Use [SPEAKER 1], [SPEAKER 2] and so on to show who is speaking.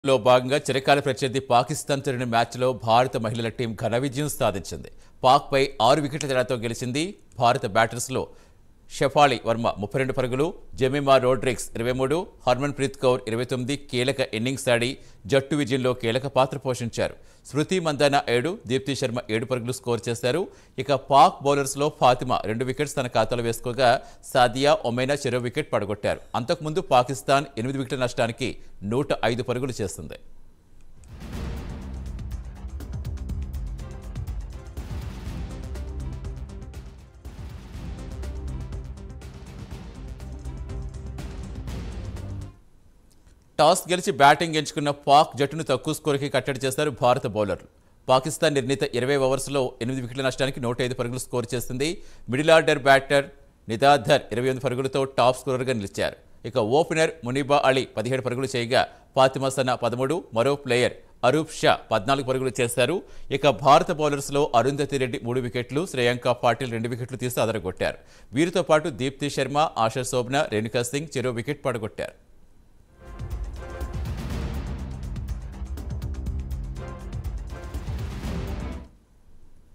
[SPEAKER 1] లో భాగంగా చిరకాల ప్రత్యర్థి పాకిస్తాన్ జరిగిన మ్యాచ్లో భారత మహిళల టీం ఘన విజయం సాధించింది పాక్పై ఆరు వికెట్ల తేడాతో గెలిచింది భారత బ్యాటర్స్లో షెఫాలి వర్మ ముప్పై రెండు పరుగులు జెమిమా రోడ్రిక్స్ ఇరవై మూడు హర్మన్ ప్రీత్ కౌర్ ఇరవై తొమ్మిది కీలక ఇన్నింగ్స్ ఆడి జట్టు విజయంలో కీలక పాత్ర పోషించారు స్మృతి మందాన ఏడు దీప్తి శర్మ ఏడు పరుగులు స్కోర్ చేశారు ఇక పాక్ బౌలర్స్లో ఫాతిమా రెండు వికెట్స్ తన ఖాతాలో వేసుకోగా సాదియా ఒమైనా చెరో వికెట్ పడగొట్టారు అంతకుముందు పాకిస్తాన్ ఎనిమిది వికెట్ల నష్టానికి నూట ఐదు పరుగులు చేస్తుంది టాస్ గెలిచి బ్యాటింగ్ ఎంచుకున్న పాక్ జట్టును తక్కువ స్కోర్కి కట్టడి చేశారు భారత బౌలర్లు పాకిస్తాన్ నిర్ణీత ఇరవై ఓవర్స్లో ఎనిమిది వికెట్ల నష్టానికి నూట ఐదు పరుగులు స్కోర్ చేసింది మిడిల్ ఆర్డర్ బ్యాటర్ నిదాధర్ ఇరవై ఎనిమిది పరుగులతో టాప్ స్కోరర్గా నిలిచారు ఇక ఓపెనర్ మునీబా అలీ పదిహేడు పరుగులు చేయగా ఫాతిమా సనా పదమూడు మరో ప్లేయర్ అరూప్ షా పద్నాలుగు పరుగులు చేశారు ఇక భారత బౌలర్స్లో అరుంధతి రెడ్డి మూడు వికెట్లు శ్రేయాంక పాటిల్ రెండు వికెట్లు తీసి అదరగొట్టారు వీరితో పాటు దీప్తి శర్మ ఆశా శోభన రేణుకా సింగ్ చెరో వికెట్ పడగొట్టారు